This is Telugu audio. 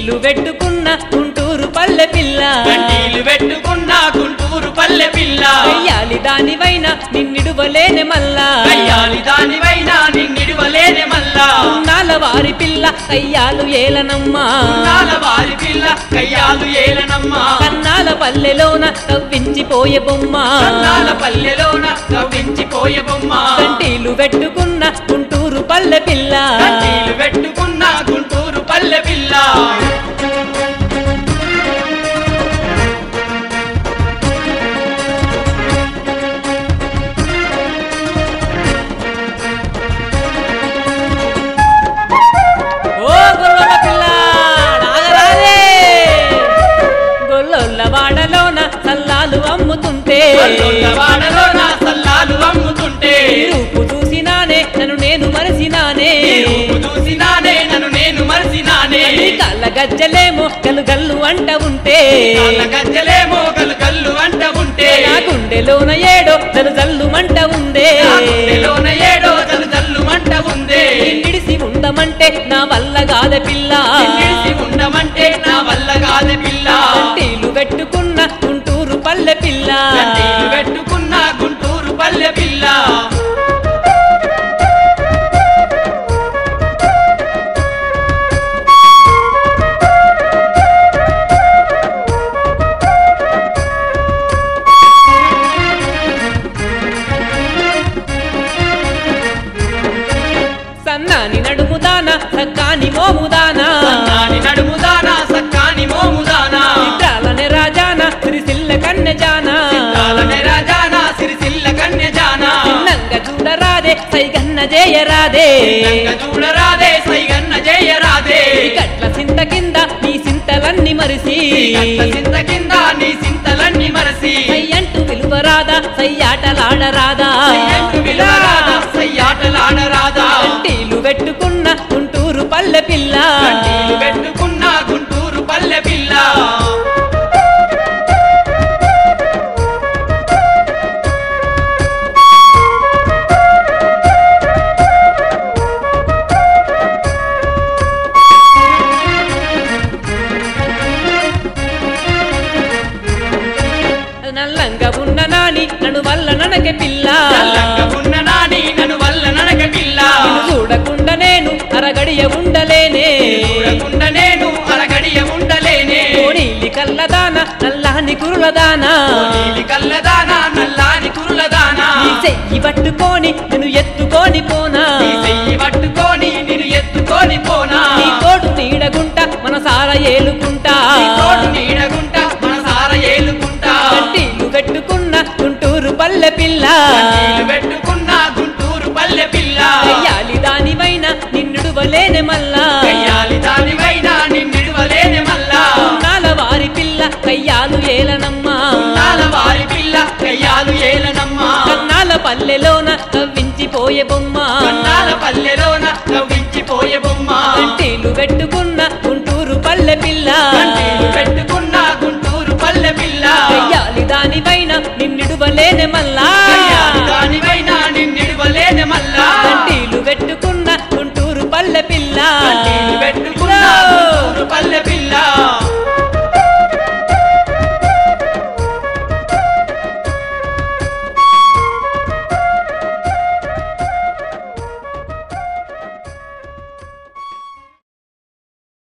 కంటీలు పెట్టుకున్న గుంటూరు పల్లె పిల్ల కంటీలు పెట్టుకున్న గుంటూరు పల్లె పిల్ల కయ్యాలి దానివైన నిన్నిడువలేని మల్లా కయ్యాలి దానివైనా నిన్నిడువలేనే మల్లా నాల వారి పిల్ల కయ్యాలు ఏలనమ్మా నాల వారి పిల్ల కయ్యాలు ఏలనమ్మా కన్నాల పల్లెలోన కవ్వించిపోయే బొమ్మ కన్నాల పల్లెలోన కవ్వించిపోయే బొమ్మ కంటీలు పెట్టుకున్న గుంటూరు పల్లె పిల్ల కంటీలు పెట్టుకున్న గుంటూరు పల్లె పిల్ల ఓ గొల్లల పిల్ల నాగరాజే గొల్లొల్ల వాడలోన సల్లాలు అమ్ముతుంటే పల్లొల్ల వాడలోన సల్లాలు అమ్ముతుంటే ఈ రూపు చూసినానే నన్ను నేను మరసినానే ఈ రూపు చూసినానే నన్ను నేను మరిసినానే నీ కళ్ళ గజ్జలేమో గల్లు గల్లు అంట ఉంటే కాళ్ళ గజ్జలేమో గలు గల్లు అంట ఉంటే నా గుండెలోన ఏడో జల్లు జల్లు మంట ఉందే నా గుండెలోన ఏడో జలు జల్లు మంట ఉందే నిడిసి ఉండమంటే నా వల్ల కాద పిల్ల నిలిచి ఉండమంటే నా వల్ల కాదే పిల్ల కంటీలు పెట్టుకున్న గుంటూరు పల్లె పిల్ల కంటీలు పెట్టుకున్న గుంటూరు పల్లె పిల్ల సన్నాని నడుముదాన సక్కాని మోముదానా సన్నాని నడుముదానా సక్కాని మోముదానా చిత్రాలనే రాజాన సిరిసిల్ల కన్నె జానా కాలనే రాజానా సిరిసిల్ల కన్య జానా చిన్నంగా చూడరాదే సైగన్న జేయరాదే నంగ చూడరాదే సైగన్న జయరాదే కట్ల సింత కింద నీ సింతలన్నీ మరిసి కట్ల సింత కింద నీ సింతలన్నీ మరసి సై అంటూ పిలువరాదా సయ్యాటలాడరాదా సయ్యంటు విలువరాదా సయ్యాటలాడరాదా కంటీలు పెట్టుకున్న గుంటూరు పల్లె పిల్ల కంటీలు పెట్టుకున్న గుంటూరు పల్లె పిల్ల నల్లంగా ఉన్న నాని నన్ను వల్ల ననకె పిల్ల చల్లంగా ఉన్న నాని నన్ను వల్ల నడక పిల్ల నిన్ను చూడకుండా నేను అరగడియ ఉండలేనే చూడకుండా నేను అరగడియ ఉండలేనే కోడీలి కల్లదాన నల్లాని కురులదానా నీలి కల్లదానా నల్లాని కురులదానా నీ చెయ్యి పట్టుకొని నేను ఎత్తుకొని పోనా నీ చెయ్యి పట్టుకొని నిన్ను ఎత్తుకొని పోనా నీ తోడు నీడగుంట మన సార ఏలుకుంటా నీ తోడు నీడగుంట మన సార ఏలుకుంటా కంటీలు పెట్టుకున్న గుంటూరు పల్లె పిల్ల కన్నీళ్లు పెట్టుకున్న గుంటూరు పల్లె పిల్ల కయ్యాలి దానివైన నిన్నుడువలేని మల్లా కయ్యాలి దానివైనా నిన్నిడువలేని మల్లా నాల వారి పిల్ల కయ్యాలు ఏలనమ్మా నాల వారి పిల్ల కయ్యాలు ఏలనమ్మా కన్నాల పల్లెలోన కవ్వించిపోయే బొమ్మ కన్నాల పల్లెలో